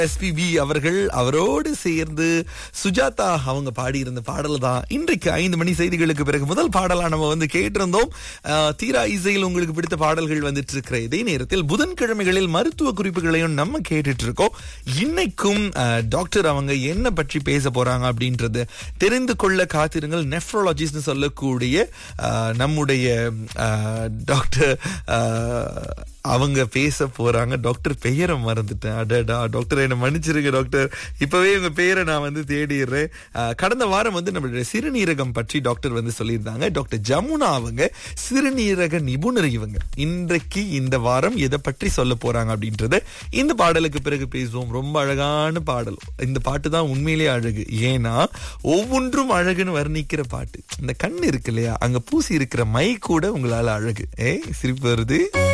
SPB அவர்கள் அவரோடு சேர்ந்து சுஜாதா அவங்க பாடியிருந்த பாடல் தான் இன்றைக்கு ஐந்து மணி செய்திகளுக்கு பிறகு முதல் பாடலா நம்ம வந்து கேட்டிருந்தோம் அஹ், தீரா இசையில் உங்களுக்கு பிடித்த பாடல்கள் வந்துட்டு இருக்கிற இதே நேரத்தில் புதன்கிழமைகளில் மருத்துவ குறிப்புகளையும் நம்ம கேட்டுட்டு இருக்கோம் இன்னைக்கும் அஹ், டாக்டர் அவங்க என்ன பற்றி பேச போறாங்க அப்படின்றது தெரிந்து கொள்ள காத்திருங்கள் நெஃப்ரோலஜிஸ்ட் சொல்லக்கூடிய அஹ், நம்முடைய அஹ், டாக்டர் அஹ், அவங்க பேச போறாங்க டாக்டர் பெயரை மறந்துட்டேன் அடடா டாக்டர் என்ன மன்னிச்சிருங்க டாக்டர் இப்பவே உங்க பெயரை நான் வந்து தேடிடுறேன் அஹ், கடந்த வாரம் வந்து நம்மளுடைய சிறுநீரகம் பற்றி டாக்டர் வந்து சொல்லியிருந்தாங்க டாக்டர் ஜமுனா அவங்க சிறுநீரக நிபுணர் இவங்க இன்றைக்கு இந்த வாரம் எதை பற்றி சொல்ல போறாங்க அப்படின்றத இந்த பாடலுக்கு பிறகு பேசுவோம் ரொம்ப அழகான பாடல் இந்த பாட்டு தான் உண்மையிலேயே அழகு ஏன்னா ஒவ்வொன்றும் அழகுன்னு வர்ணிக்கிற பாட்டு இந்த கண் இருக்கு இல்லையா அங்க பூசி இருக்கிற மை கூட உங்களால அழகு ஏ சிரிப்பு வருது